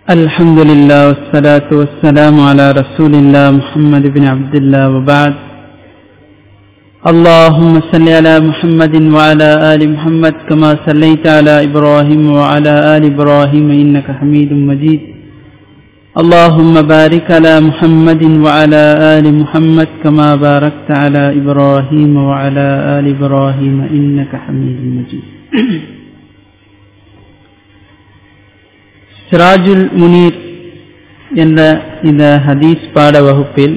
الحمد لله والصلاة والسلام على رسول الله محمد بن عبد الله وبعد اللهم صل على محمد وعلى آل محمد كما صليت على إبراهيم وعلى آل إبراهيم إنك حميد مجيد اللهم بارك على محمد وعلى آل محمد كما باركت على إبراهيم وعلى آل إبراهيم إنك حميد مجيد சிராஜுல் முனீர் என்ற இந்த ஹதீஸ் பாட வகுப்பில்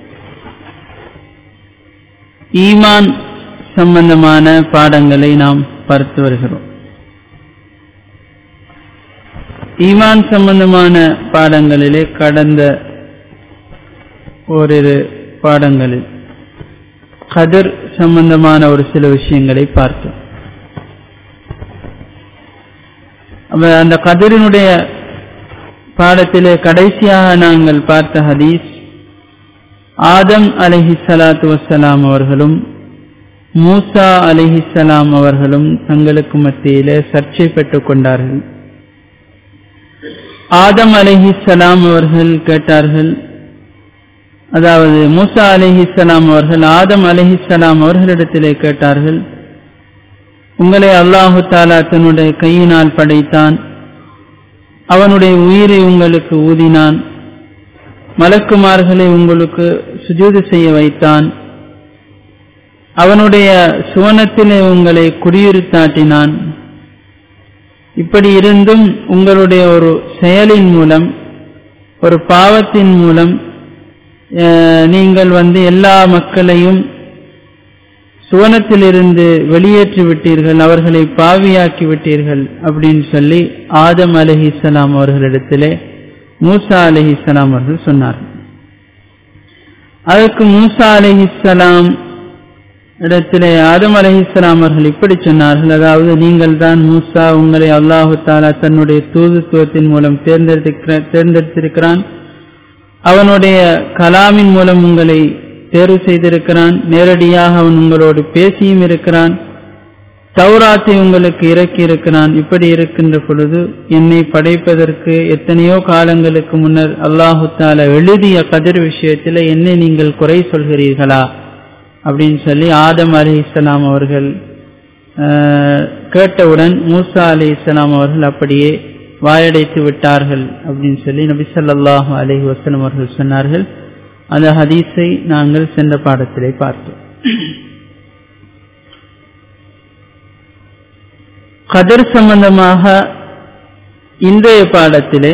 ஈமான் சம்பந்தமான பாடங்களை நாம் பார்த்து வருகிறோம் ஈமான் சம்பந்தமான பாடங்களிலே கடந்த ஓரிரு பாடங்களில் கதிர் சம்பந்தமான ஒரு சில விஷயங்களை பார்த்தோம் அந்த கதிரினுடைய பாடத்திலே கடைசியாக நாங்கள் பார்த்த ஹதீஸ் ஆதம் அலஹி சலாத்து வசலாம் அவர்களும் மூசா அலிஹிசலாம் அவர்களும் தங்களுக்கு மத்தியிலே சர்ச்சை பெற்றுக் கொண்டார்கள் ஆதம் அலிஹிசலாம் அவர்கள் கேட்டார்கள் அதாவது மூசா அலிஹிசலாம் அவர்கள் ஆதம் அலிஹிசலாம் அவர்களிடத்திலே கேட்டார்கள் உங்களை அல்லாஹு தாலா தன்னுடைய கையினால் படைத்தான் அவனுடைய உயிரை உங்களுக்கு ஊதினான் மலக்குமார்களை உங்களுக்கு சுஜூது செய்ய வைத்தான் அவனுடைய சுவனத்திலே உங்களை குடியிருத்தாட்டினான் இப்படி இருந்தும் உங்களுடைய ஒரு செயலின் மூலம் ஒரு பாவத்தின் மூலம் நீங்கள் வந்து எல்லா மக்களையும் சுவனத்திலிருந்து வெளியேற்றி விட்டீர்கள் அவர்களை பாவியாக்கி விட்டீர்கள் அப்படின்னு சொல்லி ஆதம் அலஹிசலாம் அவர்களிடத்திலே மூசா அலஹிசலாம் அவர்கள் சொன்னார்கள் அதற்கு மூசா அலஹிசலாம் இடத்திலே ஆதம் அலஹிஸ்லாம் அவர்கள் இப்படி சொன்னார்கள் அதாவது நீங்கள் தான் மூசா உங்களை அல்லாஹு தாலா தன்னுடைய தூதுத்துவத்தின் மூலம் தேர்ந்தெடுத்திருக்கிற தேர்ந்தெடுத்திருக்கிறான் அவனுடைய கலாமின் மூலம் உங்களை தேர்வு செய்திருக்கிறான் நேரடியாக அவன் உங்களோடு பேசியும் இருக்கிறான் தௌராத்தை உங்களுக்கு இறக்கி இருக்கிறான் இப்படி இருக்கின்ற பொழுது என்னை படைப்பதற்கு எத்தனையோ காலங்களுக்கு முன்னர் அல்லாஹு தாலா எழுதிய கதிர் விஷயத்தில் என்னை நீங்கள் குறை சொல்கிறீர்களா அப்படின்னு சொல்லி ஆதம் அலி இஸ்லாம் அவர்கள் கேட்டவுடன் மூசா அலி இஸ்லாம் அவர்கள் அப்படியே வாயடைத்து விட்டார்கள் அப்படின்னு சொல்லி நபி சொல்லாஹு அலஹி வசலம் அவர்கள் சொன்னார்கள் அந்த ஹதீஸை நாங்கள் சென்ற பாடத்திலே பார்த்தோம் கதர் சம்பந்தமாக இன்றைய பாடத்திலே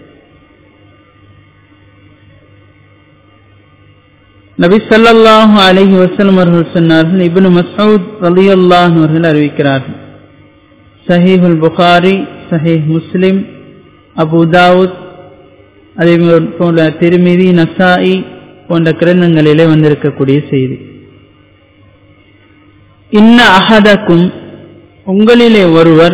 நபி சல்லாஹூ அலஹி வசலம் அவர்கள் சொன்னார்கள் இபின் மசூத் அலி அல்லாஹ் அவர்கள் அறிவிக்கிறார்கள் சஹீஹுல் புகாரி சஹீஹ் முஸ்லிம் அபுதாவுத் அதே போல திருமிதி நசாயி போன்ற கிரந்தங்களிலே வந்திருக்கக்கூடிய செய்தி இன்ன அகதக்கும் உங்களிலே ஒருவர்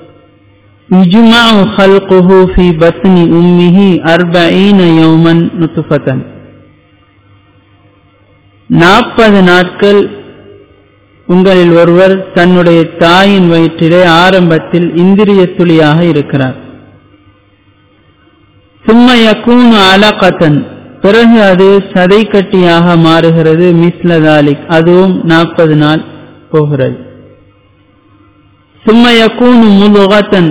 நாற்பது நாட்கள் உங்களில் ஒருவர் தன்னுடைய தாயின் வயிற்றிலே ஆரம்பத்தில் இந்திரிய துளியாக இருக்கிறார் சும்மையக்கூனு அலகத்தன் பிறகு அது சதை கட்டியாக மாறுகிறது மிஸ்லதாலிக் அதுவும் நாற்பது நாள் போகிறது சும்மையக்கூனு முலுகத்தன்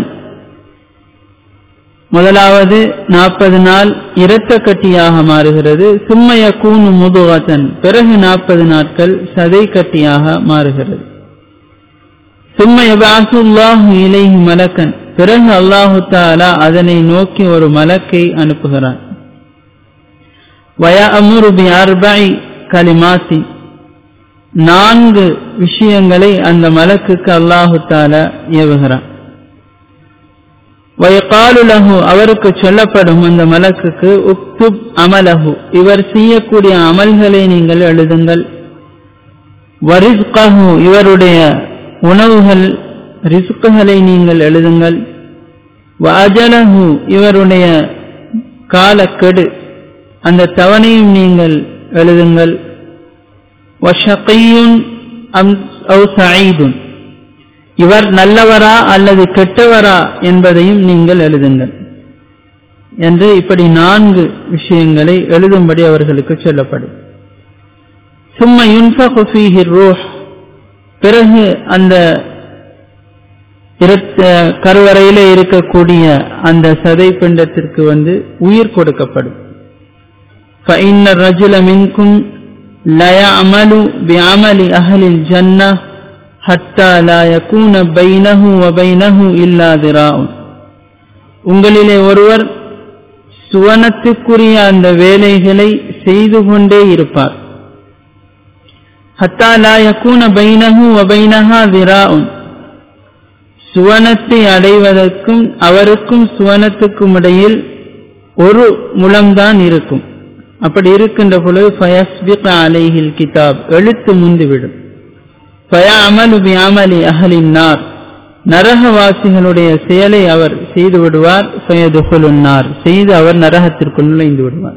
முதலாவது நாற்பது நாள் இரத்த கட்டியாக மாறுகிறது சும்மையக்கூனு முதுகத்தன் பிறகு நாற்பது நாட்கள் சதை கட்டியாக மாறுகிறது சும்மையபாசுல்லாஹு இலைஹி மலக்கன் பிறகு அல்லாஹு தாலா அதனை நோக்கி ஒரு மலக்கை அனுப்புகிறான் வய அமுருபி அர்பாய் கலிமாசி நான்கு விஷயங்களை அந்த மலக்குக்கு அல்லாஹு தாலா ஏவுகிறான் வயகாலுலகு அவருக்கு சொல்லப்படும் அந்த மலக்குக்கு உக்துப் அமலகு இவர் செய்யக்கூடிய அமல்களை நீங்கள் எழுதுங்கள் வரிஸ்கஹு இவருடைய உணவுகள் ரிசுக்குகளை நீங்கள் எழுதுங்கள் வாஜலஹு இவருடைய காலக்கெடு அந்த தவணையும் நீங்கள் எழுதுங்கள் வஷகையுன் அம் அவு சயீதுன் இவர் நல்லவரா அல்லது கெட்டவரா என்பதையும் நீங்கள் எழுதுங்கள் என்று இப்படி நான்கு விஷயங்களை எழுதும்படி அவர்களுக்கு சொல்லப்படும் சும்மா யுன்ஃபகு ஃபீஹி ரூஹ் பிறகு அந்த கருவறையில இருக்கக்கூடிய அந்த சதை பிண்டத்திற்கு வந்து உயிர் கொடுக்கப்படும் فإن الرجل منكم لا يعمل بعمل أهل الجنة حتى لا يكون بينه وبينه إلا ذراع உங்களிலே ஒருவர் சுவனத்துக்குரிய அந்த வேலைகளை செய்து கொண்டே இருப்பார் ஹத்தா லா யகூன பைனஹு வபைனஹா திராஉன் சுவனத்தை அடைவதற்கும் அவருக்கும் சுவனத்துக்கும் இடையில் ஒரு முழம்தான் இருக்கும் அப்படி இருக்கின்ற பொழுது ஃபயஸ்பிக அலைஹில் கிதாப் எழுத்து முந்துவிடும் ஃபய அமலு பியாமலி அகலின் நார் நரகவாசிகளுடைய செயலை அவர் செய்து விடுவார் ஃபயதுகுலுன்னார் செய்து அவர் நரகத்திற்குள் நுழைந்து விடுவார்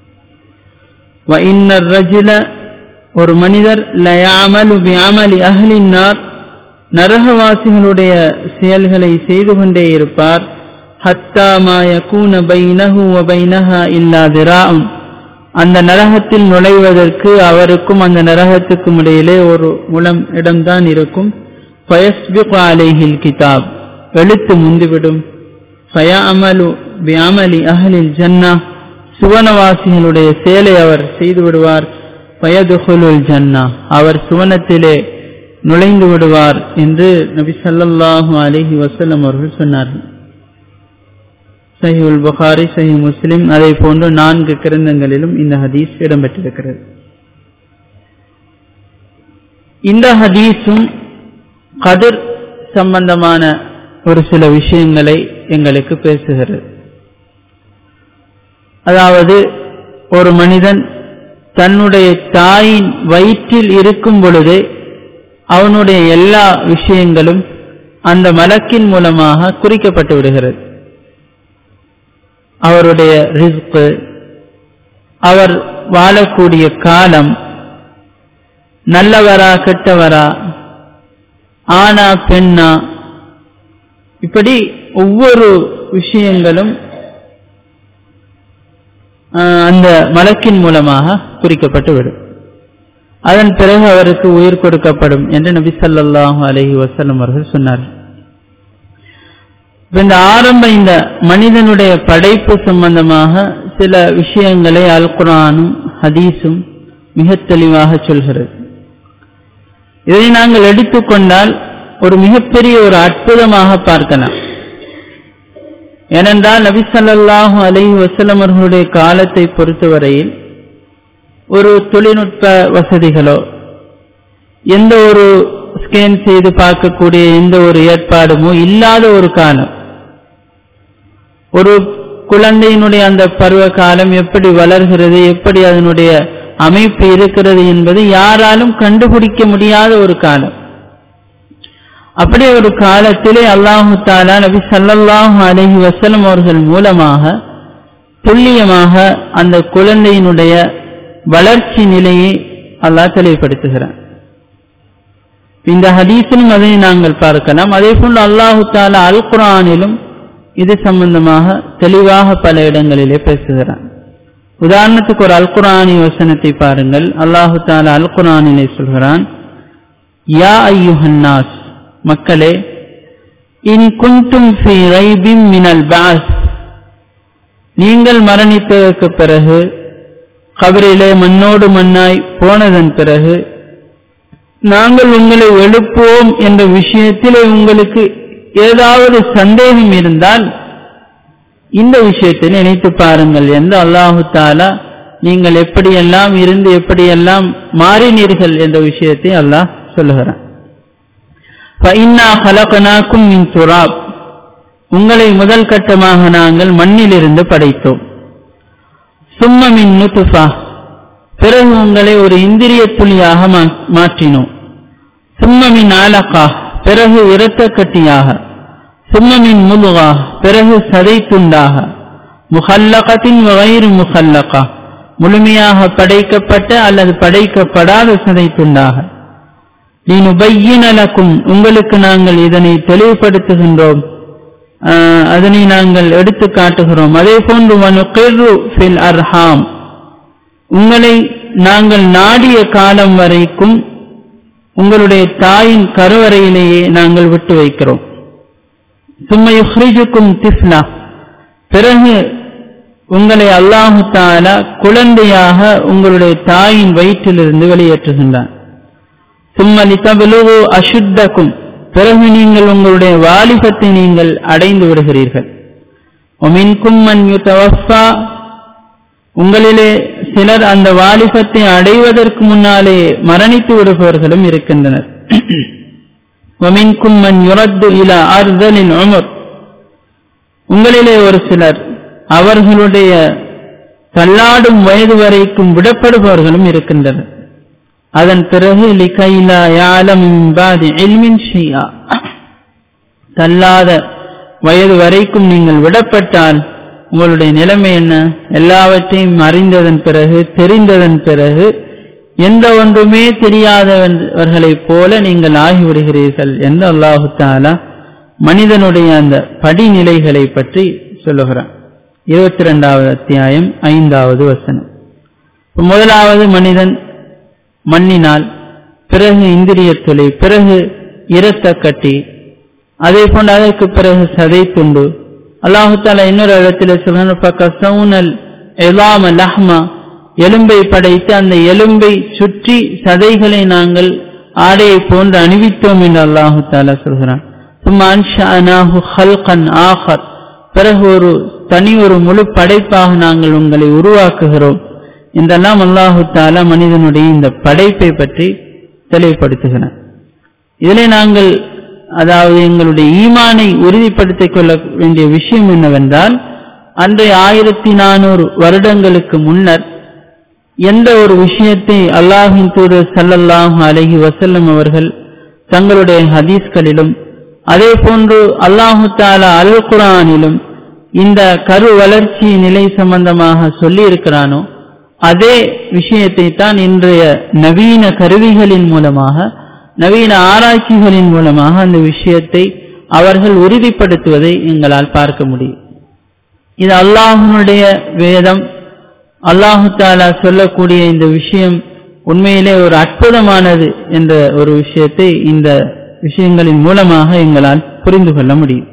வ இன்னர் ரஜுல ஒரு மனிதர் லயாமலு பியாமலி அகலின் நார் நரகவாசிகளுடைய செயல்களை செய்து கொண்டே இருப்பார் ஹத்தா மா யகூன பைனஹு வ பைனஹா இல்லா திராஉன் அந்த நரகத்தில் நுழைவதற்கு அவருக்கும் அந்த நரகத்துக்கும் இடையிலே ஒரு முலம் இடம்தான் இருக்கும் ஃபயஸ்பிக் அலைஹில் கிதாப் எழுத்து முந்துவிடும் ஃபய அமலு பியாமலி அஹலில் ஜன்னா சுவனவாசிகளுடைய செயலை அவர் செய்து விடுவார் பயதுகுலுல் ஜன்னா அவர் சுவனத்திலே நுழைந்து விடுவார் என்று நபி சல்லல்லாஹு அலிஹி வசல்லம் அவர்கள் சொன்னார்கள் சஹிவுல் புகாரி சஹி முஸ்லிம் அதை போன்று நான்கு கிரந்தங்களிலும் இந்த ஹதீஸ் இடம்பெற்றிருக்கிறது இந்த ஹதீஸும் கதிர் சம்பந்தமான ஒரு சில விஷயங்களை எங்களுக்கு பேசுகிறது அதாவது ஒரு மனிதன் தன்னுடைய தாயின் வயிற்றில் இருக்கும் பொழுதே அவனுடைய எல்லா விஷயங்களும் அந்த மலக்கின் மூலமாக குறிக்கப்பட்டு விடுகிறது அவருடைய ரிஸ்கு அவர் வாழக்கூடிய காலம் நல்லவரா கெட்டவரா ஆனா பெண்ணா இப்படி ஒவ்வொரு விஷயங்களும் அந்த மலக்கின் மூலமாக குறிக்கப்பட்டு விடும் அதன் பிறகு அவருக்கு உயிர் கொடுக்கப்படும் என்று நபி சல்லாஹூ அலஹி வசலம் அவர்கள் சொன்னார்கள் இந்த ஆரம்ப இந்த மனிதனுடைய படைப்பு சம்பந்தமாக சில விஷயங்களை அல் குரானும் ஹதீஸும் மிக தெளிவாக சொல்கிறது இதை நாங்கள் எடுத்துக்கொண்டால் ஒரு மிகப்பெரிய ஒரு அற்புதமாக பார்க்கலாம் ஏனென்றால் நபி சல்லாஹூ அலஹி வசலம் அவர்களுடைய காலத்தை பொறுத்தவரையில் ஒரு தொழில்நுட்ப வசதிகளோ எந்த ஒரு ஸ்கேன் செய்து பார்க்கக்கூடிய எந்த ஒரு ஏற்பாடுமோ இல்லாத ஒரு காலம் ஒரு குழந்தையினுடைய அந்த பருவ காலம் எப்படி வளர்கிறது எப்படி அதனுடைய அமைப்பு இருக்கிறது என்பது யாராலும் கண்டுபிடிக்க முடியாத ஒரு காலம் அப்படி ஒரு காலத்திலே அல்லாஹு தாலா நபி சல்லல்லாஹு அலஹி வசலம் அவர்கள் மூலமாக துல்லியமாக அந்த குழந்தையினுடைய வளர்ச்சி நிலையை அல்லாஹ் தெளிவுபடுத்துகிறான் இந்த ஹதீஸிலும் அதை நாங்கள் பார்க்கலாம் அதே போன்று அல்லாஹு தாலா அல் குரானிலும் இது சம்பந்தமாக தெளிவாக பல இடங்களிலே பேசுகிறான் உதாரணத்துக்கு ஒரு அல் குரானி வசனத்தை பாருங்கள் அல்லாஹு தாலா அல் குரானிலே சொல்கிறான் யா ஐயுஹன்னாஸ் மக்களே இன் குந்தும் ஃபி ரைபிம் மினல் பாஸ் நீங்கள் மரணித்ததற்கு பிறகு கபரிலே மண்ணோடு மண்ணாய் போனதன் பிறகு நாங்கள் உங்களை எழுப்புவோம் என்ற விஷயத்திலே உங்களுக்கு ஏதாவது சந்தேகம் இருந்தால் இந்த விஷயத்தை நினைத்து பாருங்கள் என்று அல்லாஹு தாலா நீங்கள் எப்படியெல்லாம் இருந்து எப்படியெல்லாம் மாறினீர்கள் என்ற விஷயத்தை அல்லாஹ் சொல்லுகிறான் துராப் உங்களை முதல் கட்டமாக நாங்கள் மண்ணிலிருந்து படைத்தோம் சும்மமின் நுத்துஃபா பிறகு உங்களை ஒரு இந்திரிய துளியாக மாற்றினோம் சும்மமின் ஆலக்கா பிறகு இரத்த கட்டியாக சும்மமின் முதுகா பிறகு சதை துண்டாக முகல்லகத்தின் வயிறு முகல்லகா முழுமையாக படைக்கப்பட்ட அல்லது படைக்கப்படாத சதை துண்டாக நீனுபையினலக்கும் உங்களுக்கு நாங்கள் இதனை தெளிவுபடுத்துகின்றோம் அதனை நாங்கள் எடுத்து காட்டுகிறோம் அதே போன்று வனுகிரு ஃபில் அர்ஹாம் உங்களை நாங்கள் நாடிய காலம் வரைக்கும் உங்களுடைய தாயின் கருவறையிலேயே நாங்கள் விட்டு வைக்கிறோம் சும்மையுஹ்ரிஜுக்கும் திஃப்லா பிறகு உங்களை அல்லாஹு தாலா குழந்தையாக உங்களுடைய தாயின் வயிற்றிலிருந்து வெளியேற்றுகின்றான் சும்மலி தபலுகு அசுத்தக்கும் பிறகு நீங்கள் உங்களுடைய வாலிபத்தை நீங்கள் அடைந்து விடுகிறீர்கள் ஒமின்கும் மன் யுதவஃபா உங்களிலே சிலர் அந்த வாலிபத்தை அடைவதற்கு முன்னாலே மரணித்து விடுபவர்களும் இருக்கின்றனர் ஒமின்கும் மன் யுரத்து இல ஆறுதலின் உமர் உங்களிலே ஒரு சிலர் அவர்களுடைய தள்ளாடும் வயது வரைக்கும் விடப்படுபவர்களும் இருக்கின்றனர் அதன் பிறகு லிகைலா யாலம் பாதி எல்மின் ஷியா தள்ளாத வயது வரைக்கும் நீங்கள் விடப்பட்டால் உங்களுடைய நிலைமை என்ன எல்லாவற்றையும் அறிந்ததன் பிறகு தெரிந்ததன் பிறகு எந்த ஒன்றுமே தெரியாதவர்களைப் போல நீங்கள் ஆகிவிடுகிறீர்கள் என்று அல்லாஹு தாலா மனிதனுடைய அந்த படிநிலைகளை பற்றி சொல்லுகிறான் இருபத்தி ரெண்டாவது அத்தியாயம் ஐந்தாவது வசனம் முதலாவது மனிதன் மண்ணினால் பிறகு இந்திரிய தொலை பிறகு இரத்த கட்டி அதே போன்று அதற்கு பிறகு சதை துண்டு அல்லாஹால இன்னொரு இடத்துல சொல்லுனல் எலாம லஹ்மா எலும்பை படைத்து அந்த எலும்பை சுற்றி சதைகளை நாங்கள் ஆடையை போன்று அணிவித்தோம் என்று அல்லாஹு தாலா சொல்கிறான் ஆஹர் பிறகு ஒரு தனி ஒரு முழு படைப்பாக நாங்கள் உங்களை உருவாக்குகிறோம் என்றெல்லாம் அல்லாஹு தாலா மனிதனுடைய இந்த படைப்பை பற்றி தெளிவுபடுத்துகிறார் இதிலே நாங்கள் அதாவது எங்களுடைய ஈமானை உறுதிப்படுத்திக் கொள்ள வேண்டிய விஷயம் என்னவென்றால் அன்றைய ஆயிரத்தி நானூறு வருடங்களுக்கு முன்னர் எந்த ஒரு விஷயத்தை அல்லாஹின் தூதர் சல்லல்லாஹு அலஹி வசல்லம் அவர்கள் தங்களுடைய ஹதீஸ்களிலும் அதே போன்று அல்லாஹு தாலா அல் குரானிலும் இந்த கரு வளர்ச்சி நிலை சம்பந்தமாக சொல்லி இருக்கிறானோ அதே விஷயத்தை தான் இன்றைய நவீன கருவிகளின் மூலமாக நவீன ஆராய்ச்சிகளின் மூலமாக அந்த விஷயத்தை அவர்கள் உறுதிப்படுத்துவதை எங்களால் பார்க்க முடியும் இது அல்லாஹனுடைய வேதம் அல்லாஹு தாலா சொல்லக்கூடிய இந்த விஷயம் உண்மையிலே ஒரு அற்புதமானது என்ற ஒரு விஷயத்தை இந்த விஷயங்களின் மூலமாக எங்களால் புரிந்து கொள்ள முடியும்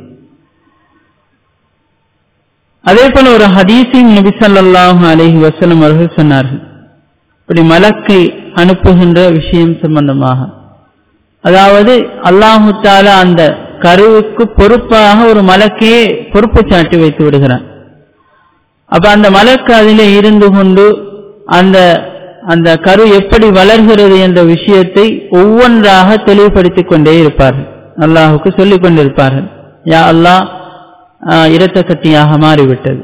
அதே போல ஒரு ஹதீசின் நபி சல்லாஹு அலஹி வசலம் அவர்கள் சொன்னார்கள் இப்படி மலக்கை அனுப்புகின்ற விஷயம் சம்பந்தமாக அதாவது அல்லாஹு தாலா அந்த கருவுக்கு பொறுப்பாக ஒரு மலக்கையே பொறுப்பு சாட்டி வைத்து விடுகிறான் அப்ப அந்த மலக்கு அதிலே இருந்து கொண்டு அந்த அந்த கரு எப்படி வளர்கிறது என்ற விஷயத்தை ஒவ்வொன்றாக தெளிவுபடுத்திக் கொண்டே இருப்பார்கள் அல்லாஹுக்கு சொல்லிக் கொண்டிருப்பார்கள் யா அல்லாஹ் இரத்த கட்டியாக மாறிவிட்டது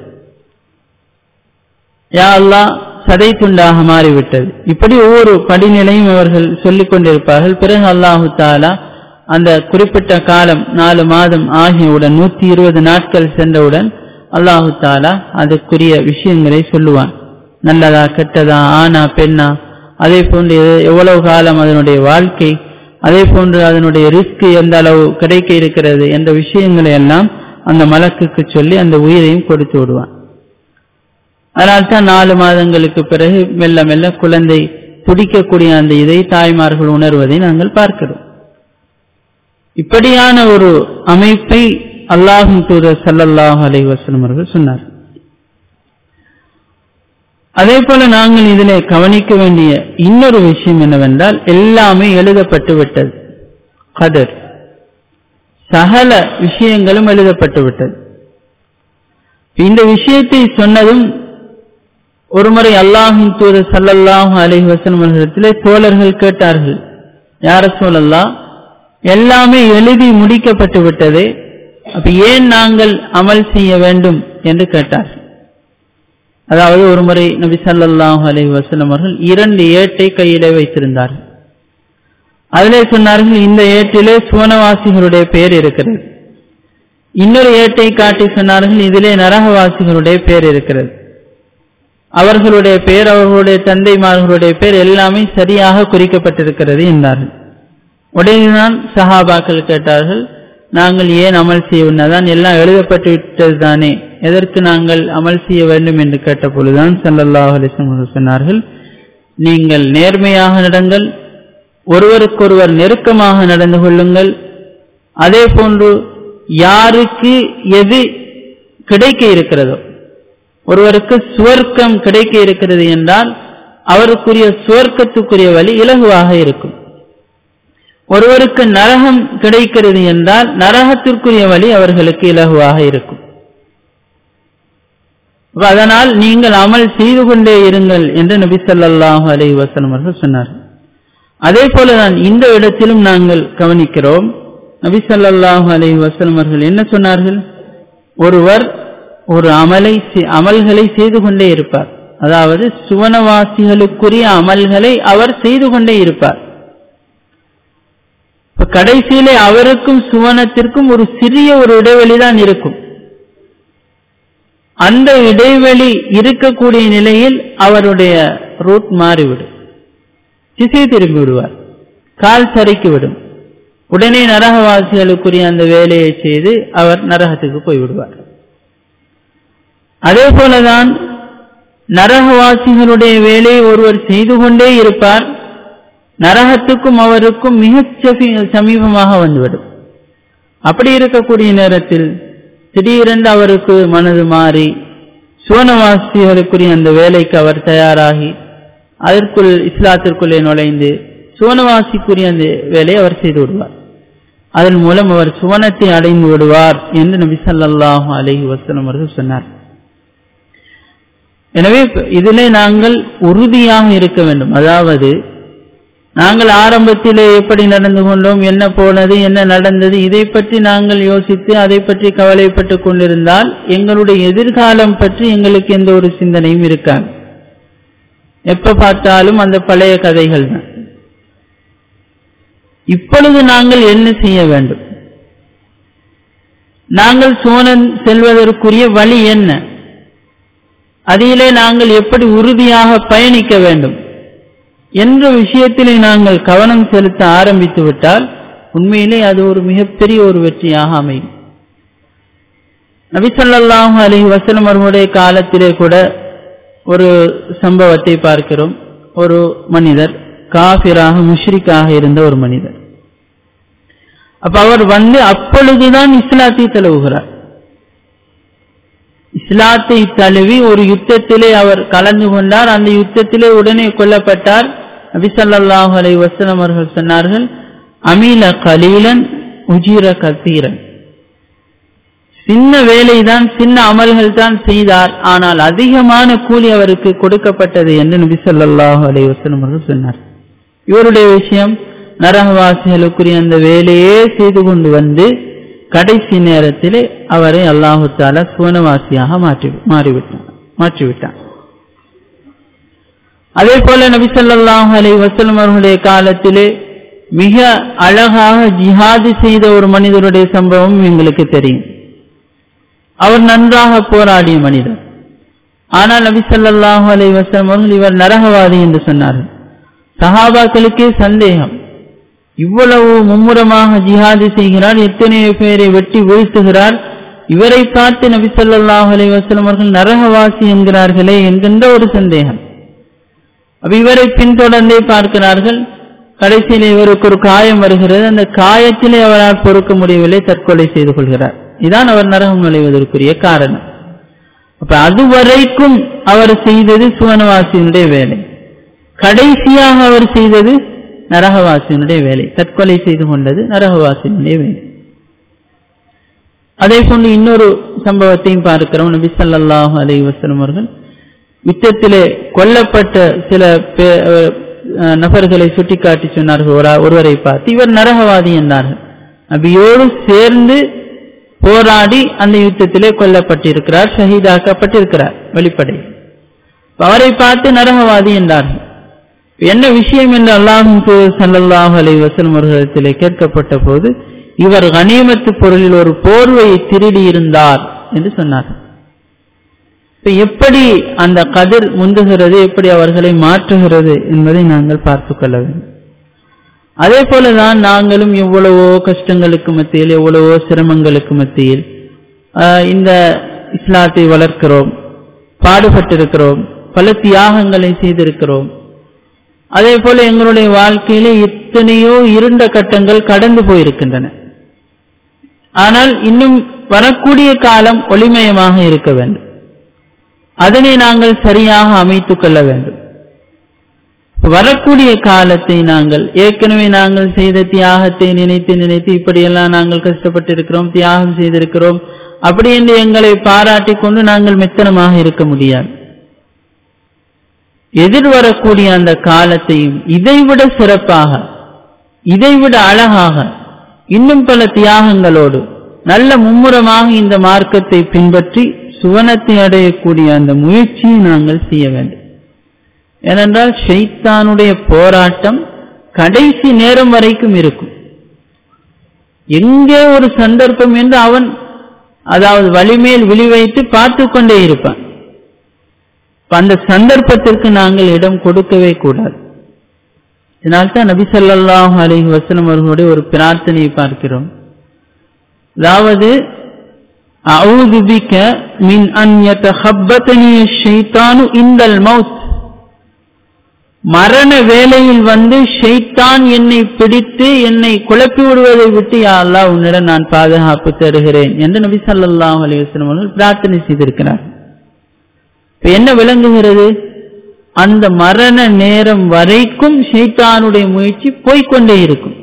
யா அல்லா சதை துண்டாக மாறிவிட்டது இப்படி ஒவ்வொரு படிநிலையும் அவர்கள் சொல்லிக் கொண்டிருப்பார்கள் பிறகு அல்லாஹு தாலா அந்த குறிப்பிட்ட காலம் நாலு மாதம் ஆகியவுடன் நூத்தி இருபது நாட்கள் சென்றவுடன் அல்லாஹு தாலா அதற்குரிய விஷயங்களை சொல்லுவான் நல்லதா கெட்டதா ஆனா பெண்ணா அதே போன்று எவ்வளவு காலம் அதனுடைய வாழ்க்கை அதே போன்று அதனுடைய ரிஸ்க் எந்த அளவு கிடைக்க இருக்கிறது என்ற விஷயங்களை எல்லாம் அந்த மலக்குக்கு சொல்லி அந்த உயிரையும் கொடுத்து விடுவான் அதனால்தான் நாலு மாதங்களுக்கு பிறகு மெல்ல மெல்ல குழந்தை துடிக்கக்கூடிய அந்த இதை தாய்மார்கள் உணர்வதை நாங்கள் பார்க்கிறோம் இப்படியான ஒரு அமைப்பை அல்லாஹும் தூதர் சல்லல்லாஹு அலை வசலம் அவர்கள் சொன்னார் அதே போல நாங்கள் இதிலே கவனிக்க வேண்டிய இன்னொரு விஷயம் என்னவென்றால் எல்லாமே எழுதப்பட்டு விட்டது கதர் சகல விஷயங்களும் எழுதப்பட்டு விட்டது இந்த விஷயத்தை சொன்னதும் ஒருமுறை அல்லாஹின் தூதர் சல்லல்லாஹு அலஹி வசனத்திலே தோழர்கள் கேட்டார்கள் யார சொல்லல்லா எல்லாமே எழுதி முடிக்கப்பட்டு விட்டது அப்ப ஏன் நாங்கள் அமல் செய்ய வேண்டும் என்று கேட்டார்கள் அதாவது ஒருமுறை நபி சல்லாஹூ அலஹி வசலம் அவர்கள் இரண்டு ஏட்டை கையிலே வைத்திருந்தார்கள் அதிலே சொன்னார்கள் இந்த ஏட்டிலே சுவனவாசிகளுடைய பெயர் இருக்கிறது இன்னொரு ஏட்டை காட்டி சொன்னார்கள் இதிலே நரகவாசிகளுடைய பெயர் இருக்கிறது அவர்களுடைய பெயர் அவர்களுடைய தந்தைமார்களுடைய பெயர் எல்லாமே சரியாக குறிக்கப்பட்டிருக்கிறது என்றார்கள் உடனேதான் சஹாபாக்கள் கேட்டார்கள் நாங்கள் ஏன் அமல் செய்யவில்லை எல்லாம் எழுதப்பட்டு விட்டது தானே எதற்கு நாங்கள் அமல் செய்ய வேண்டும் என்று கேட்ட பொழுதுதான் சல்லல்லாஹ் அலிஸ்லம் சொன்னார்கள் நீங்கள் நேர்மையாக நடங்கள் ஒருவருக்கொருவர் நெருக்கமாக நடந்து கொள்ளுங்கள் அதே போன்று யாருக்கு எது கிடைக்க இருக்கிறதோ ஒருவருக்கு சுவர்க்கம் கிடைக்க இருக்கிறது என்றால் அவருக்குரிய சுவர்க்கத்துக்குரிய வழி இலகுவாக இருக்கும் ஒருவருக்கு நரகம் கிடைக்கிறது என்றால் நரகத்திற்குரிய வழி அவர்களுக்கு இலகுவாக இருக்கும் அதனால் நீங்கள் அமல் செய்து கொண்டே இருங்கள் என்று நபி சொல்லாஹு அலை வசலம் அவர்கள் சொன்னார்கள் அதே போலதான் இந்த இடத்திலும் நாங்கள் கவனிக்கிறோம் நபி சொல்லாஹு அலை வசலம் அவர்கள் என்ன சொன்னார்கள் ஒருவர் ஒரு அமலை அமல்களை செய்து கொண்டே இருப்பார் அதாவது சுவனவாசிகளுக்குரிய அமல்களை அவர் செய்து கொண்டே இருப்பார் கடைசியிலே அவருக்கும் சுவனத்திற்கும் ஒரு சிறிய ஒரு இடைவெளி தான் இருக்கும் அந்த இடைவெளி இருக்கக்கூடிய நிலையில் அவருடைய ரூட் மாறிவிடும் திசை திரும்பி விடுவார் கால் சறுக்கி விடும் உடனே நரகவாசிகளுக்குரிய அந்த வேலையை செய்து அவர் நரகத்துக்கு போய்விடுவார் அதே போலதான் நரகவாசிகளுடைய வேலையை ஒருவர் செய்து கொண்டே இருப்பார் நரகத்துக்கும் அவருக்கும் மிக சமீபமாக வந்துவிடும் அப்படி இருக்கக்கூடிய நேரத்தில் திடீரென்று அவருக்கு மனது மாறி சுவனவாசிகளுக்குரிய அந்த வேலைக்கு அவர் தயாராகி அதற்குள் இஸ்லாத்திற்குள்ளே நுழைந்து சுவனவாசிக்குரிய அந்த வேலையை அவர் செய்து விடுவார் அதன் மூலம் அவர் சுவனத்தை அடைந்து விடுவார் என்று நபி சல்லாஹூ அலஹி வசலம் அவர்கள் சொன்னார் எனவே இதிலே நாங்கள் உறுதியாக இருக்க வேண்டும் அதாவது நாங்கள் ஆரம்பத்திலே எப்படி நடந்து கொண்டோம் என்ன போனது என்ன நடந்தது இதை பற்றி நாங்கள் யோசித்து அதை பற்றி கவலைப்பட்டு கொண்டிருந்தால் எங்களுடைய எதிர்காலம் பற்றி எங்களுக்கு எந்த ஒரு சிந்தனையும் இருக்காது எப்ப பார்த்தாலும் அந்த பழைய கதைகள் தான் இப்பொழுது நாங்கள் என்ன செய்ய வேண்டும் நாங்கள் சோனன் செல்வதற்குரிய வழி என்ன அதிலே நாங்கள் எப்படி உறுதியாக பயணிக்க வேண்டும் என்ற விஷயத்திலே நாங்கள் கவனம் செலுத்த ஆரம்பித்து விட்டால் உண்மையிலே அது ஒரு மிகப்பெரிய ஒரு வெற்றியாக அமையும் நபிசல்லாஹு அலி வசலம் அவர்களுடைய காலத்திலே கூட ஒரு சம்பவத்தை பார்க்கிறோம் ஒரு மனிதர் காபிராக முஷ்ரிக்காக இருந்த ஒரு மனிதர் அப்ப அவர் வந்து அப்பொழுதுதான் இஸ்லாத்தை தழுவுகிறார் இஸ்லாத்தை தழுவி ஒரு யுத்தத்திலே அவர் கலந்து கொண்டார் அந்த யுத்தத்திலே உடனே கொல்லப்பட்டார் நபிசல்லாஹு அலை வசலம் அவர்கள் சொன்னார்கள் அமீல கலீலன் உஜீர கத்தீரன் சின்ன வேலைதான் சின்ன அமல்கள் தான் செய்தார் ஆனால் அதிகமான கூலி அவருக்கு கொடுக்கப்பட்டது என்று நபி சொல்லாஹு அலை வசலம் அவர்கள் சொன்னார் இவருடைய விஷயம் நரகவாசிகளுக்குரிய அந்த வேலையே செய்து கொண்டு வந்து கடைசி நேரத்திலே அவரை அல்லாஹு தாலா சுவனவாசியாக மாற்றி மாறிவிட்டான் மாற்றிவிட்டான் அதே போல நபிசல்லாஹு அலை வசலம் அவர்களுடைய காலத்திலே மிக அழகாக ஜிஹாது செய்த ஒரு மனிதருடைய சம்பவம் எங்களுக்கு தெரியும் அவர் நன்றாக போராடிய மனிதர் ஆனால் நபிசல்லாஹு அலை வசலம் அவர்கள் இவர் நரகவாதி என்று சொன்னார்கள் சஹாபாக்களுக்கே சந்தேகம் இவ்வளவு மும்முரமாக ஜிஹாது செய்கிறார் எத்தனையோ பேரை வெட்டி வீழ்த்துகிறார் இவரை பார்த்து நபி சொல்லாஹ் அலை வசலம் அவர்கள் நரகவாசி என்கிறார்களே என்கின்ற ஒரு சந்தேகம் அப்ப இவரை பின்தொடர்ந்தே பார்க்கிறார்கள் கடைசியில் இவருக்கு ஒரு காயம் வருகிறது அந்த காயத்திலே அவரால் பொறுக்க முடியவில்லை தற்கொலை செய்து கொள்கிறார் இதான் அவர் நரகம் நுழைவதற்குரிய காரணம் அப்ப அதுவரைக்கும் அவர் செய்தது சுவனவாசியினுடைய வேலை கடைசியாக அவர் செய்தது நரகவாசியினுடைய வேலை தற்கொலை செய்து கொண்டது நரகவாசியினுடைய வேலை அதே போன்று இன்னொரு சம்பவத்தையும் பார்க்கிறோம் நபி சல்லாஹூ அலை வசலம் அவர்கள் யுத்தத்திலே கொல்லப்பட்ட சில நபர்களை சுட்டிக்காட்டி சொன்னார்கள் ஒருவரை பார்த்து இவர் நரகவாதி என்றார்கள் நபியோடு சேர்ந்து போராடி அந்த யுத்தத்திலே கொல்லப்பட்டிருக்கிறார் ஷஹீதாக்கப்பட்டிருக்கிறார் வெளிப்படை அவரை பார்த்து நரகவாதி என்றார்கள் என்ன விஷயம் என்று அல்லாஹும் சல்லாஹ் அலை வசலம் அவர்களிடத்திலே கேட்கப்பட்ட போது இவர் கனிமத்து பொருளில் ஒரு போர்வையை திருடி இருந்தார் என்று சொன்னார் எப்படி அந்த கதிர் முந்துகிறது எப்படி அவர்களை மாற்றுகிறது என்பதை நாங்கள் பார்த்து கொள்ள வேண்டும் அதே போலதான் நாங்களும் எவ்வளவோ கஷ்டங்களுக்கு மத்தியில் எவ்வளவோ சிரமங்களுக்கு மத்தியில் இந்த இஸ்லாத்தை வளர்க்கிறோம் பாடுபட்டிருக்கிறோம் பல தியாகங்களை செய்திருக்கிறோம் அதே போல எங்களுடைய வாழ்க்கையில எத்தனையோ இருண்ட கட்டங்கள் கடந்து போயிருக்கின்றன ஆனால் இன்னும் வரக்கூடிய காலம் ஒளிமயமாக இருக்க வேண்டும் அதனை நாங்கள் சரியாக அமைத்துக் கொள்ள வேண்டும் வரக்கூடிய காலத்தை நாங்கள் ஏற்கனவே நாங்கள் செய்த தியாகத்தை நினைத்து நினைத்து இப்படியெல்லாம் நாங்கள் கஷ்டப்பட்டிருக்கிறோம் தியாகம் செய்திருக்கிறோம் அப்படி என்று எங்களை பாராட்டி கொண்டு நாங்கள் மெத்தனமாக இருக்க முடியாது எதிர்வரக்கூடிய அந்த காலத்தையும் இதைவிட சிறப்பாக இதைவிட அழகாக இன்னும் பல தியாகங்களோடு நல்ல மும்முரமாக இந்த மார்க்கத்தை பின்பற்றி சுவனத்தை அடையக்கூடிய அந்த முயற்சியை நாங்கள் செய்ய வேண்டும் ஏனென்றால் ஷைத்தானுடைய போராட்டம் கடைசி நேரம் வரைக்கும் இருக்கும் எங்கே ஒரு சந்தர்ப்பம் என்று அவன் அதாவது வலிமேல் விழி வைத்து பார்த்து கொண்டே இருப்பான் அந்த சந்தர்ப்பத்திற்கு நாங்கள் இடம் கொடுக்கவே கூடாது இதனால்தான் நபி சொல்லாஹு அலஹி வசலம் அவர்களுடைய ஒரு பிரார்த்தனையை பார்க்கிறோம் அதாவது அவுதுபிக்க மின் அந்யத ஹப்பத்தனிய ஷைத்தானு இந்தல் மவுத் மரண வேளையில் வந்து ஷைத்தான் என்னை பிடித்து என்னை குழப்பி விடுவதை விட்டு யா அல்லா உன்னிடம் நான் பாதுகாப்பு தருகிறேன் என்று நபி சல்லாஹ் அலிவசலம் அவர்கள் பிரார்த்தனை செய்திருக்கிறார் இப்ப என்ன விளங்குகிறது அந்த மரண நேரம் வரைக்கும் ஷைத்தானுடைய முயற்சி போய்கொண்டே இருக்கும்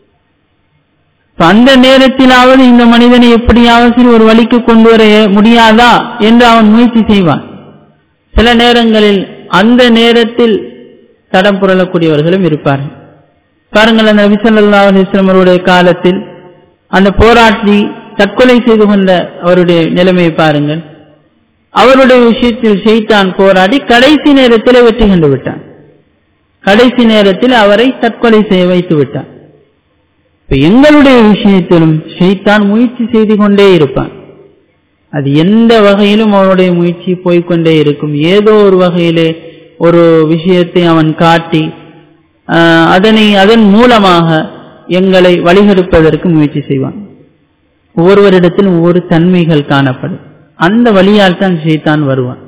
அந்த நேரத்திலாவது இந்த மனிதனை எப்படியாவது சரி ஒரு வழிக்கு கொண்டு வர முடியாதா என்று அவன் முயற்சி செய்வான் சில நேரங்களில் அந்த நேரத்தில் தடம் புரளக்கூடியவர்களும் இருப்பார்கள் பாருங்கள் அந்த நபிசல்லா அலிஸ்லாம் அவருடைய காலத்தில் அந்த போராட்டி தற்கொலை செய்து கொண்ட அவருடைய நிலைமையை பாருங்கள் அவருடைய விஷயத்தில் செய்தான் போராடி கடைசி நேரத்தில் வெற்றி கண்டு விட்டான் கடைசி நேரத்தில் அவரை தற்கொலை செய்ய வைத்து விட்டான் இப்ப எங்களுடைய விஷயத்திலும் ஷெய்தான் முயற்சி செய்து கொண்டே இருப்பான் அது எந்த வகையிலும் அவனுடைய முயற்சி போய்கொண்டே இருக்கும் ஏதோ ஒரு வகையிலே ஒரு விஷயத்தை அவன் காட்டி அதனை அதன் மூலமாக எங்களை வழிகெடுப்பதற்கு முயற்சி செய்வான் ஒவ்வொருவரிடத்திலும் ஒவ்வொரு தன்மைகள் காணப்படும் அந்த வழியால் தான் ஷெய்தான் வருவான்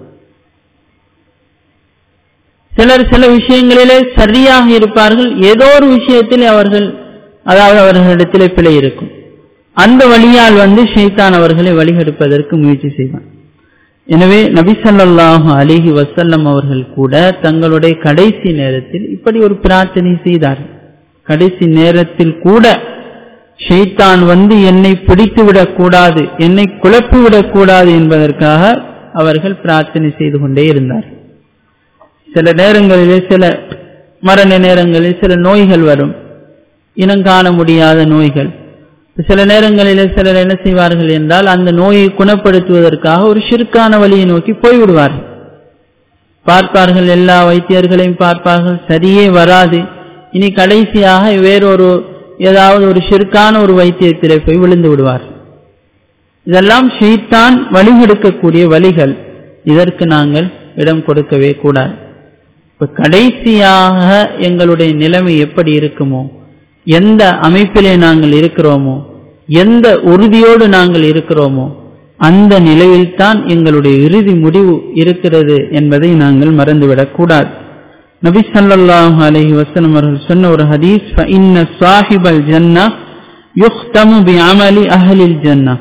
சிலர் சில விஷயங்களிலே சரியாக இருப்பார்கள் ஏதோ ஒரு விஷயத்தில் அவர்கள் அதாவது அவர்களிடத்திலே பிழை இருக்கும் அந்த வழியால் வந்து ஷெய்தான் அவர்களை வழிகெடுப்பதற்கு முயற்சி செய்வான் எனவே நபிசல்லாஹு அலிஹி வசல்லம் அவர்கள் கூட தங்களுடைய கடைசி நேரத்தில் இப்படி ஒரு பிரார்த்தனை செய்தார்கள் கடைசி நேரத்தில் கூட ஷெய்தான் வந்து என்னை பிடித்து விடக்கூடாது என்னை குழப்பி விடக்கூடாது என்பதற்காக அவர்கள் பிரார்த்தனை செய்து கொண்டே இருந்தார்கள் சில நேரங்களிலே சில மரண நேரங்களில் சில நோய்கள் வரும் இனம் காண முடியாத நோய்கள் சில நேரங்களிலே சிலர் என்ன செய்வார்கள் என்றால் அந்த நோயை குணப்படுத்துவதற்காக ஒரு சிறுக்கான வழியை நோக்கி போய்விடுவார்கள் பார்ப்பார்கள் எல்லா வைத்தியர்களையும் பார்ப்பார்கள் சரியே வராது இனி கடைசியாக வேறொரு ஏதாவது ஒரு சிறுக்கான ஒரு வைத்தியத்திலே போய் விழுந்து விடுவார் இதெல்லாம் ஷெய்தான் வழிகெடுக்கக்கூடிய வழிகள் இதற்கு நாங்கள் இடம் கொடுக்கவே கூடாது இப்ப கடைசியாக எங்களுடைய நிலைமை எப்படி இருக்குமோ எந்த அமைப்பிலே நாங்கள் இருக்கிறோமோ எந்த உறுதியோடு நாங்கள் இருக்கிறோமோ அந்த நிலையில்தான் எங்களுடைய இறுதி முடிவு இருக்கிறது என்பதை நாங்கள் மறந்துவிடக் கூடாது நபி சல்லாஹு அலஹி வசனம் அவர்கள் சொன்ன ஒரு ஹதீஸ் இன்ன சாஹிபல் ஜன்னா யுக்தமு பி அமலி அஹலில் ஜன்னா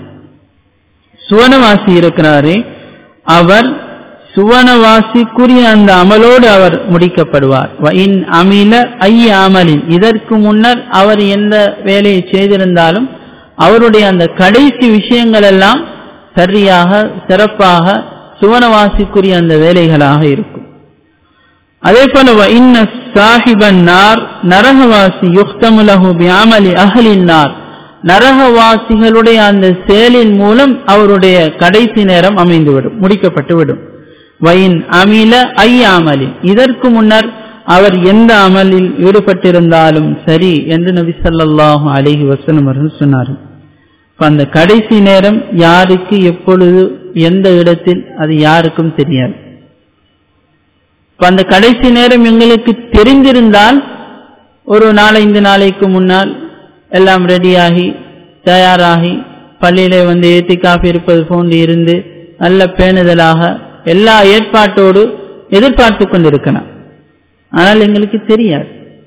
சுவனவாசி இருக்கிறாரே அவர் சுவனவாசிக்குரிய அந்த அமலோடு அவர் முடிக்கப்படுவார் இன் அமில ஐய அமலின் இதற்கு முன்னர் அவர் எந்த வேலையை செய்திருந்தாலும் அவருடைய அந்த கடைசி விஷயங்கள் எல்லாம் சரியாக சிறப்பாக சுவனவாசிக்குரிய அந்த வேலைகளாக இருக்கும் அதே போல இன்ன சாஹிபன் நார் நரகவாசி யுக்தமுலகு பியாமலி அகலின் நார் நரகவாசிகளுடைய அந்த செயலின் மூலம் அவருடைய கடைசி நேரம் அமைந்துவிடும் முடிக்கப்பட்டு விடும் வயின் அமில ஐ அமலி இதற்கு முன்னர் அவர் எந்த அமலில் ஈடுபட்டிருந்தாலும் சரி என்று நபி சொல்லாஹு அலிஹி வசனம் அவர்கள் சொன்னார்கள் அந்த கடைசி நேரம் யாருக்கு எப்பொழுது எந்த இடத்தில் அது யாருக்கும் தெரியாது அந்த கடைசி நேரம் எங்களுக்கு தெரிந்திருந்தால் ஒரு நாலஞ்சு நாளைக்கு முன்னால் எல்லாம் ரெடியாகி தயாராகி பள்ளியிலே வந்து ஏத்தி காப்பி இருப்பது போன்று இருந்து நல்ல பேணுதலாக எல்லா ஏற்பாட்டோடு எதிர்பார்த்து கொண்டிருக்கலாம் ஆனால் எங்களுக்கு தெரியாது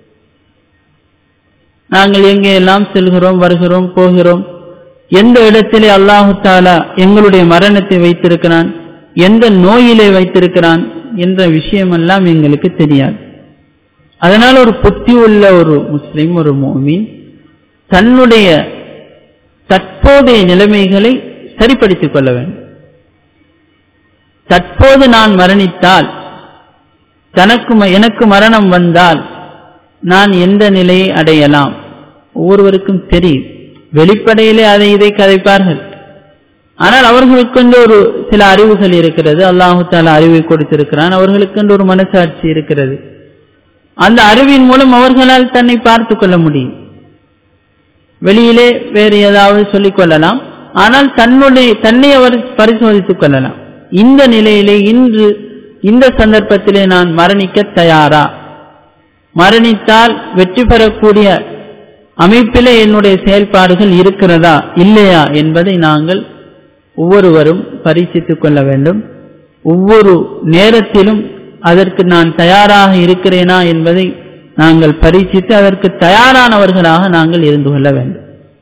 நாங்கள் எங்கே எல்லாம் செல்கிறோம் வருகிறோம் போகிறோம் எந்த இடத்திலே அல்லாஹு தாலா எங்களுடைய மரணத்தை வைத்திருக்கிறான் எந்த நோயிலே வைத்திருக்கிறான் என்ற விஷயமெல்லாம் எங்களுக்கு தெரியாது அதனால் ஒரு புத்தி உள்ள ஒரு முஸ்லிம் ஒரு மோமின் தன்னுடைய தற்போதைய நிலைமைகளை சரிப்படுத்திக் கொள்ள வேண்டும் தற்போது நான் மரணித்தால் தனக்கு எனக்கு மரணம் வந்தால் நான் எந்த நிலையை அடையலாம் ஒவ்வொருவருக்கும் தெரியும் வெளிப்படையிலே அதை இதை கதைப்பார்கள் ஆனால் அவர்களுக்கென்று ஒரு சில அறிவுகள் இருக்கிறது அல்லாஹு தாலா அறிவை கொடுத்திருக்கிறான் அவர்களுக்கென்று ஒரு மனசாட்சி இருக்கிறது அந்த அறிவின் மூலம் அவர்களால் தன்னை பார்த்து கொள்ள முடியும் வெளியிலே வேறு ஏதாவது சொல்லிக் கொள்ளலாம் ஆனால் தன்னுடைய தன்னை அவர் பரிசோதித்துக் கொள்ளலாம் இந்த நிலையிலே இன்று இந்த சந்தர்ப்பத்திலே நான் மரணிக்க தயாரா மரணித்தால் வெற்றி பெறக்கூடிய அமைப்பிலே என்னுடைய செயல்பாடுகள் இருக்கிறதா இல்லையா என்பதை நாங்கள் ஒவ்வொருவரும் பரீட்சித்துக் கொள்ள வேண்டும் ஒவ்வொரு நேரத்திலும் அதற்கு நான் தயாராக இருக்கிறேனா என்பதை நாங்கள் பரீட்சித்து அதற்கு தயாரானவர்களாக நாங்கள் இருந்து கொள்ள வேண்டும்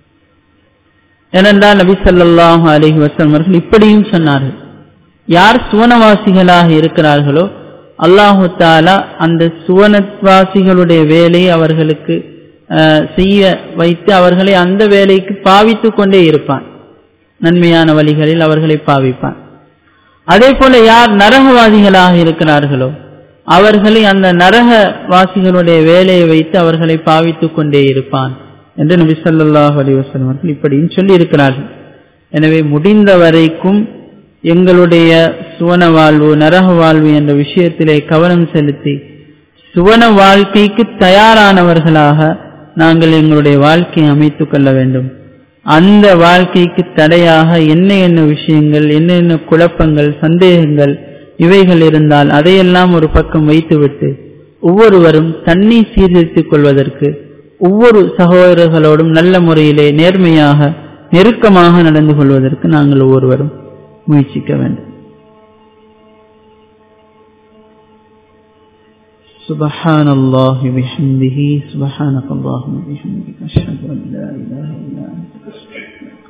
ஏனென்றால் நபி சொல்லாஹு அலஹி வசலம் அவர்கள் இப்படியும் சொன்னார்கள் யார் சுவனவாசிகளாக இருக்கிறார்களோ அல்லாஹு தாலா அந்த சுவனவாசிகளுடைய வேலையை அவர்களுக்கு செய்ய வைத்து அவர்களை அந்த வேலைக்கு பாவித்து கொண்டே இருப்பான் நன்மையான வழிகளில் அவர்களை பாவிப்பான் அதே போல யார் நரகவாதிகளாக இருக்கிறார்களோ அவர்களை அந்த நரகவாசிகளுடைய வேலையை வைத்து அவர்களை பாவித்துக் கொண்டே இருப்பான் என்று நபி சொல்லாஹ் அலி வசலம் அவர்கள் இப்படியும் சொல்லி இருக்கிறார்கள் எனவே முடிந்த வரைக்கும் எங்களுடைய சுவன வாழ்வு நரக வாழ்வு என்ற விஷயத்திலே கவனம் செலுத்தி சுவன வாழ்க்கைக்கு தயாரானவர்களாக நாங்கள் எங்களுடைய வாழ்க்கையை அமைத்துக் கொள்ள வேண்டும் அந்த வாழ்க்கைக்கு தடையாக என்ன என்ன விஷயங்கள் என்னென்ன குழப்பங்கள் சந்தேகங்கள் இவைகள் இருந்தால் அதையெல்லாம் ஒரு பக்கம் வைத்துவிட்டு ஒவ்வொருவரும் தன்னை சீர்திருத்திக் கொள்வதற்கு ஒவ்வொரு சகோதரர்களோடும் நல்ல முறையிலே நேர்மையாக நெருக்கமாக நடந்து கொள்வதற்கு நாங்கள் ஒவ்வொருவரும் முயற்சிக்க வேண்டும் سبحان الله بحمده سبحانك اللهم وبحمدك أشهد أن لا إله إلا أنت